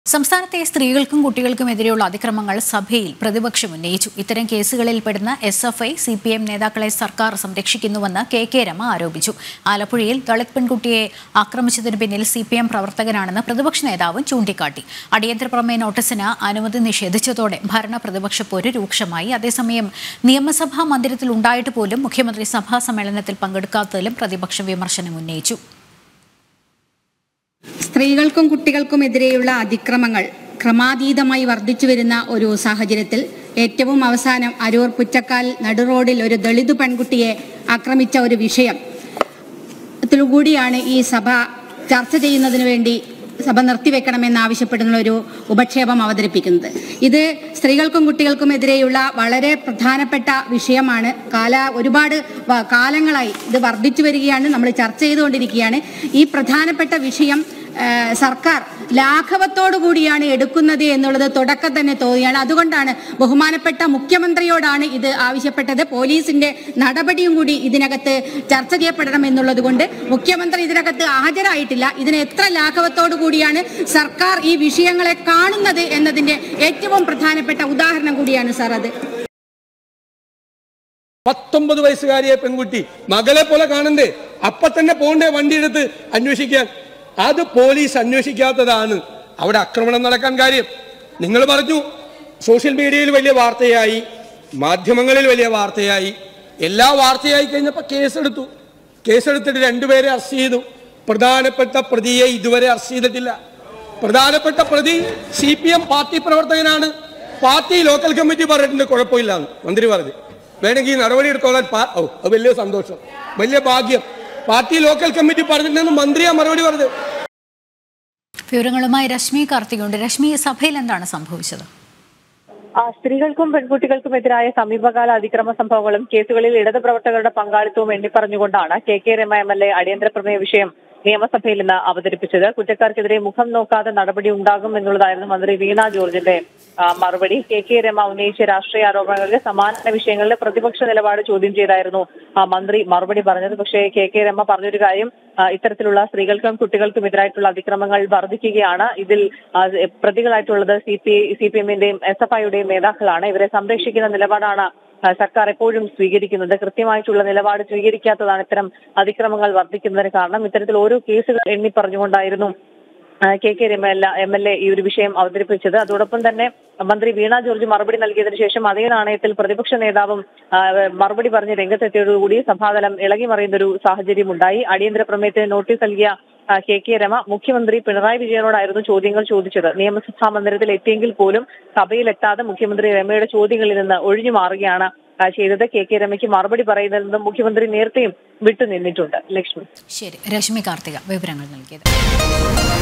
സംസ്ഥാനത്തെ സ്ത്രീകൾക്കും കുട്ടികൾക്കുമെതിരെയുള്ള അതിക്രമങ്ങൾ സഭയിൽ പ്രതിപക്ഷം ഉന്നയിച്ചു ഇത്തരം കേസുകളിൽ പെടുന്ന S F I C P M നേതാക്കളെ സർക്കാർ സംരക്ഷിക്കുന്നുവെന്ന് കെ കെ രമ ആരോപിച്ചു ആലപ്പുഴയിൽ ദളിത് പെൺകുട്ടിയെ ആക്രമിച്ചതിന് പിന്നിൽ സി പി എം പ്രവർത്തകനാണെന്ന് പ്രതിപക്ഷ നേതാവും ചൂണ്ടിക്കാട്ടി അടിയന്തര പ്രമേയ നോട്ടീസിന് അനുമതി നിഷേധിച്ചതോടെ ഭരണ പ്രതിപക്ഷ പോര് രൂക്ഷമായി അതേസമയം നിയമസഭാ മന്ദിരത്തിൽ ഉണ്ടായിട്ട് പോലും മുഖ്യമന്ത്രി സഭാ സമ്മേളനത്തിൽ പങ്കെടുക്കാത്തതിലും പ്രതിപക്ഷം വിമർശനം ഉന്നയിച്ചു സ്ത്രീകൾക്കും കുട്ടികൾക്കുമെതിരെയുള്ള അതിക്രമങ്ങൾ ക്രമാതീതമായി വർദ്ധിച്ചു വരുന്ന ഒരു സാഹചര്യത്തിൽ ഏറ്റവും അവസാനം അരൂർ പുറ്റക്കാൽ നടുറോഡിൽ ഒരു ദളിത് പെൺകുട്ടിയെ ആക്രമിച്ച ഒരു വിഷയം ത്തിലുകൂടിയാണ് ഈ സഭ ചർച്ച ചെയ്യുന്നതിന് വേണ്ടി സഭ നിർത്തിവെക്കണമെന്നാവശ്യപ്പെടുന്ന ഒരു ഉപക്ഷേപം അവതരിപ്പിക്കുന്നത് ഇത് സ്ത്രീകൾക്കും കുട്ടികൾക്കുമെതിരെയുള്ള വളരെ പ്രധാനപ്പെട്ട വിഷയമാണ് കാല ഒരുപാട് വ- കാലങ്ങളായി ഇത് വർദ്ധിച്ചു വരികയാണ് നമ്മൾ ചർച്ച ചെയ്തുകൊണ്ടിരിക്കുകയാണ് ഈ പ്രധാനപ്പെട്ട വിഷയം ആ, സർക്കാർ ലാഘവത്തോടു കൂടിയാണ് എടുക്കുന്നത് എന്നുള്ളത് തുടക്കം തന്നെ തോന്നിയാണ് അതുകൊണ്ടാണ് ബഹുമാനപ്പെട്ട മുഖ്യമന്ത്രിയോടാണ് ഇത് ആവശ്യപ്പെട്ടത് പോലീസിന്റെ നടപടിയും കൂടി ഇതിനകത്ത് ചർച്ച ചെയ്യപ്പെടണം എന്നുള്ളത് കൊണ്ട് മുഖ്യമന്ത്രി ഇതിനകത്ത് ഹാജരായിട്ടില്ല ഇതിന് എത്ര ലാഘവത്തോടു കൂടിയാണ് സർക്കാർ ഈ വിഷയങ്ങളെ കാണുന്നത് എന്നതിന്റെ ഏറ്റവും പ്രധാനപ്പെട്ട ഉദാഹരണം കൂടിയാണ് സാർ അത് പത്തൊമ്പത് വയസ്സുകാരിയെ പെൺകുട്ടി മകളെ പോലെ കാണണ്ടേ അപ്പൊ തന്നെ പോണ്ടേ വണ്ടി എടുത്ത് അന്വേഷിക്കാൻ അത് പോലീസ് അന്വേഷിക്കാത്തതാണ് അവിടെ ആക്രമണം നടക്കാൻ കാര്യം നിങ്ങൾ പറഞ്ഞു സോഷ്യൽ മീഡിയയിൽ വലിയ വാർത്തയായി മാധ്യമങ്ങളിൽ വലിയ വാർത്തയായി എല്ലാ വാർത്തയായി കഴിഞ്ഞപ്പോൾ കേസെടുത്തു കേസെടുത്തിട്ട് രണ്ടുപേരെ അറസ്റ്റ് ചെയ്തു പ്രധാനപ്പെട്ട പ്രതിയെ ഇതുവരെ അറസ്റ്റ് ചെയ്തിട്ടില്ല പ്രധാനപ്പെട്ട പ്രതി സി പി എം പാർട്ടി പ്രവർത്തകനാണ് പാർട്ടി ലോക്കൽ കമ്മിറ്റി പറഞ്ഞിട്ടുണ്ട് കുഴപ്പമില്ലാന്ന് മന്ത്രി പറഞ്ഞു വേണമെങ്കിൽ ഈ നടപടി എടുത്തോളാൻ പാ- ഓ അത് വലിയ സന്തോഷം വലിയ ഭാഗ്യം പാർട്ടി ലോക്കൽ കമ്മിറ്റി പറഞ്ഞിട്ടുണ്ടെന്ന് മന്ത്രിയാ മറുപടി പറഞ്ഞത് വിവരങ്ങളുമായി രശ്മി കാർത്തികുണ്ട് രശ്മി സഭയിൽ എന്താണ് സംഭവിച്ചത് ആ, സ്ത്രീകൾക്കും പെൺകുട്ടികൾക്കും എതിരായ സമീപകാല അതിക്രമ സംഭവങ്ങളും കേസുകളിൽ ഇടത് പ്രവർത്തകരുടെ പങ്കാളിത്തവും എണ്ണിപ്പറഞ്ഞുകൊണ്ടാണ് K K Rema M L A അടിയന്തര പ്രമേയ വിഷയം നിയമസഭയിൽ ഇന്ന് അവതരിപ്പിച്ചത് കുറ്റക്കാർക്കെതിരെ മുഖം നോക്കാതെ നടപടി ഉണ്ടാകും എന്നുള്ളതായിരുന്നു മന്ത്രി വീണ ജോർജിന്റെ ആ, മറുപടി കെ കെ രമ ഉന്നയിച്ച രാഷ്ട്രീയ ആരോപണങ്ങളിൽ സമാന വിഷയങ്ങളിൽ പ്രതിപക്ഷ നിലപാട് ചോദ്യം ചെയ്തായിരുന്നു ആ, മന്ത്രി മറുപടി പറഞ്ഞത് പക്ഷേ കെ കെ രമ പറഞ്ഞൊരു കാര്യം ആ, ഇത്തരത്തിലുള്ള സ്ത്രീകൾക്കും കുട്ടികൾക്കും എതിരായിട്ടുള്ള അതിക്രമങ്ങൾ വർദ്ധിക്കുകയാണ് ഇതിൽ ആ, പ്രതികളായിട്ടുള്ളത് സി പി സി പി എമ്മിന്റെയും എസ് എഫ് ഐയുടെയും നേതാക്കളാണ് ഇവരെ സംരക്ഷിക്കുന്ന നിലപാടാണ് ആ, സർക്കാർ എപ്പോഴും സ്വീകരിക്കുന്നത് കൃത്യമായിട്ടുള്ള നിലപാട് സ്വീകരിക്കാത്തതാണ് ഇത്തരം അതിക്രമങ്ങൾ വർദ്ധിക്കുന്നതിന് കാരണം ഇത്തരത്തിൽ ഓരോ കേസുകൾ എണ്ണി പറഞ്ഞുകൊണ്ടായിരുന്നു ആ, K K Rema M L A ഈ ഒരു വിഷയം അവതരിപ്പിച്ചത് അതോടൊപ്പം തന്നെ മന്ത്രി വീണ ജോർജ് മറുപടി നൽകിയതിനു ശേഷം അതേ നാണയത്തിൽ പ്രതിപക്ഷ നേതാവും ആ, മറുപടി പറഞ്ഞ് രംഗത്തെത്തിയതോടുകൂടി സഭാതലം ഇളകി മറിയുന്ന ഒരു സാഹചര്യം ഉണ്ടായി അടിയന്തര പ്രമേയത്തിന് നോട്ടീസ് നൽകിയ ആ, കെ കെ രമ മുഖ്യമന്ത്രി പിണറായി വിജയനോടായിരുന്നു ചോദ്യങ്ങൾ ചോദിച്ചത് നിയമസഭാ മന്ദിരത്തിൽ എത്തിയെങ്കിൽ പോലും സഭയിലെത്താതെ മുഖ്യമന്ത്രി രമയുടെ ചോദ്യങ്ങളിൽ നിന്ന് ഒഴിഞ്ഞു മാറുകയാണ് ആ, ചെയ്തത് കെ കെ രമയ്ക്ക് മറുപടി പറയുന്നതിൽ നിന്നും മുഖ്യമന്ത്രി നേരത്തെയും വിട്ടുനിന്നിട്ടുണ്ട് ലക്ഷ്മി ശരി രശ്മി കാർത്തിക വിവരങ്ങൾ നൽകിയത്